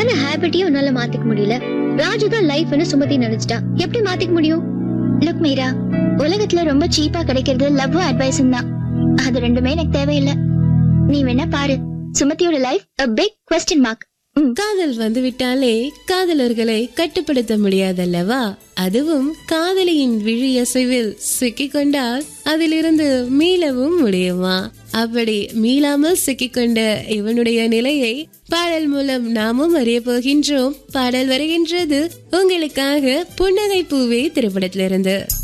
தப்பான ஹேபிட்டையும் உன்னால மாத்திக்க முடியல ராஜு தான் லைஃப்னு சுமதி நினைச்சிட்டா எப்படி மாத்திக்க முடியும் லுக் மீரா உலகத்துல ரொம்ப சீப்பா கிடைக்கிறது லவ் அட்வைஸும் தான் அது ரெண்டுமே எனக்கு தேவையில்லை நீ வேணா பாரு சுமதியோட life a big question mark காதல் வந்து விட்டாலே காதலர்களை கட்டுப்படுத்த முடியாதல்லவா அதுவும் காதலியின் விழி அசைவில் சிக்கிக்கொண்டால் அதிலிருந்து மீளவும் முடியுமா அப்படி மீளாமல் சிக்கிக்கொண்ட இவனுடைய நிலையை பாடல் மூலம் நாமும் அறிய போகின்றோம் பாடல் வருகின்றது உங்களுக்காக புன்னகை பூவே திரைப்படத்திலிருந்து